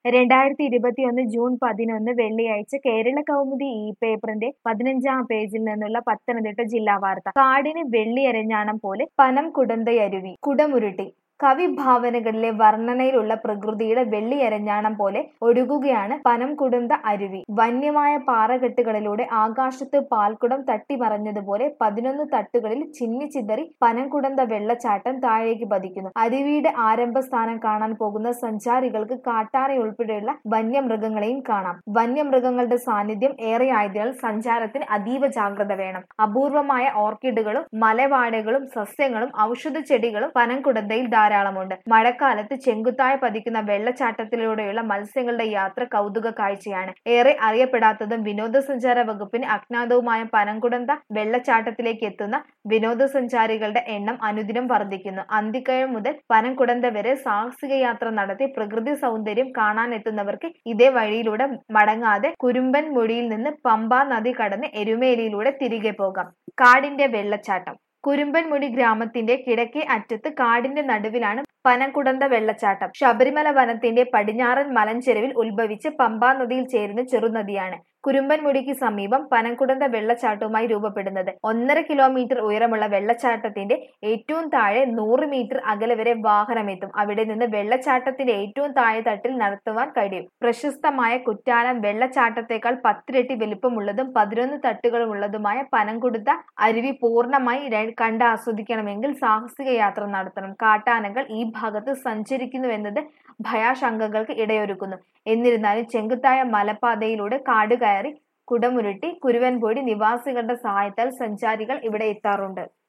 രണ്ടായിരത്തി ഇരുപത്തിയൊന്ന് ജൂൺ പതിനൊന്ന് വെള്ളിയാഴ്ച കേരള കൗമുദി ഈ പേപ്പറിന്റെ പതിനഞ്ചാം പേജിൽ നിന്നുള്ള പത്തനംതിട്ട ജില്ലാ വാർത്ത കാടിന് വെള്ളിയരഞ്ഞാണം പോലെ പനം കുടന്തയരുവി കുടമുരുട്ടി കവിഭാവനകളിലെ വർണ്ണനയിലുള്ള പ്രകൃതിയുടെ വെള്ളിയരഞ്ഞാണം പോലെ ഒഴുകുകയാണ് പനം കുടന്ത അരുവി വന്യമായ പാറകെട്ടുകളിലൂടെ ആകാശത്ത് പാൽക്കുടം തട്ടിമറഞ്ഞതുപോലെ പതിനൊന്ന് തട്ടുകളിൽ ചിന്നിച്ചിതറി പനംകുടന്ത വെള്ളച്ചാട്ടം താഴേക്ക് പതിക്കുന്നു അരുവിയുടെ ആരംഭസ്ഥാനം കാണാൻ പോകുന്ന സഞ്ചാരികൾക്ക് കാട്ടാനയുൾപ്പെടെയുള്ള വന്യമൃഗങ്ങളെയും കാണാം വന്യമൃഗങ്ങളുടെ സാന്നിധ്യം ഏറെയായതിനാൽ സഞ്ചാരത്തിന് അതീവ ജാഗ്രത വേണം അപൂർവമായ ഓർക്കിഡുകളും മലവാഴകളും സസ്യങ്ങളും ഔഷധ ചെടികളും പനംകുടന്തയിൽ ധാരാളമുണ്ട് മഴക്കാലത്ത് ചെങ്കുത്തായി പതിക്കുന്ന വെള്ളച്ചാട്ടത്തിലൂടെയുള്ള മത്സ്യങ്ങളുടെ യാത്ര കൗതുക കാഴ്ചയാണ് ഏറെ അറിയപ്പെടാത്തതും വിനോദസഞ്ചാര വകുപ്പിന് അജ്ഞാതവുമായ പനംകുടന്ത വെള്ളച്ചാട്ടത്തിലേക്ക് എത്തുന്ന വിനോദസഞ്ചാരികളുടെ എണ്ണം അനുദിനം വർദ്ധിക്കുന്നു അന്തിക്കയം മുതൽ പനംകുടന്ത വരെ സാഹസിക യാത്ര നടത്തി പ്രകൃതി സൗന്ദര്യം കാണാനെത്തുന്നവർക്ക് ഇതേ വഴിയിലൂടെ മടങ്ങാതെ കുരുമ്പൻ മുടിയിൽ നിന്ന് പമ്പ നദി കടന്ന് എരുമേലിയിലൂടെ തിരികെ പോകാം കാടിന്റെ വെള്ളച്ചാട്ടം കുരുമ്പൻമുടി ഗ്രാമത്തിന്റെ കിഴക്കേ അറ്റത്ത് കാടിന്റെ നടുവിലാണ് പനംകുടന്ത വെള്ളച്ചാട്ടം ശബരിമല വനത്തിന്റെ പടിഞ്ഞാറൻ മലഞ്ചെരുവിൽ ഉത്ഭവിച്ച് പമ്പാ നദിയിൽ ചേരുന്ന ചെറുനദിയാണ് കുരുമ്പൻമുടിക്ക് സമീപം പനംകുടന്ത വെള്ളച്ചാട്ടവുമായി രൂപപ്പെടുന്നത് ഒന്നര കിലോമീറ്റർ ഉയരമുള്ള വെള്ളച്ചാട്ടത്തിന്റെ ഏറ്റവും താഴെ നൂറ് മീറ്റർ അകലെ വരെ വാഹനമെത്തും അവിടെ നിന്ന് വെള്ളച്ചാട്ടത്തിന്റെ ഏറ്റവും താഴെ തട്ടിൽ നടത്തുവാൻ കഴിയും പ്രശസ്തമായ കുറ്റാലം വെള്ളച്ചാട്ടത്തെക്കാൾ പത്തിരട്ടി വലിപ്പമുള്ളതും പതിനൊന്ന് തട്ടുകളുമുള്ളതുമായ പനംകുടുത്ത അരുവി പൂർണ്ണമായി കണ്ട് ആസ്വദിക്കണമെങ്കിൽ സാഹസിക യാത്ര നടത്തണം കാട്ടാനകൾ ഈ ഭാഗത്ത് സംചരിക്കുന്നുവെന്നത് ഭയാശങ്കകൾക്ക് ഇടയൊരുക്കുന്നു എന്നിരുന്നാലും ചെങ്കുത്തായ മലപ്പാതയിലൂടെ കാട് കയറി കുടമുരുട്ടി കുരുവൻപൊടി നിവാസികളുടെ സഹായത്താൽ സഞ്ചാരികൾ ഇവിടെ എത്താറുണ്ട്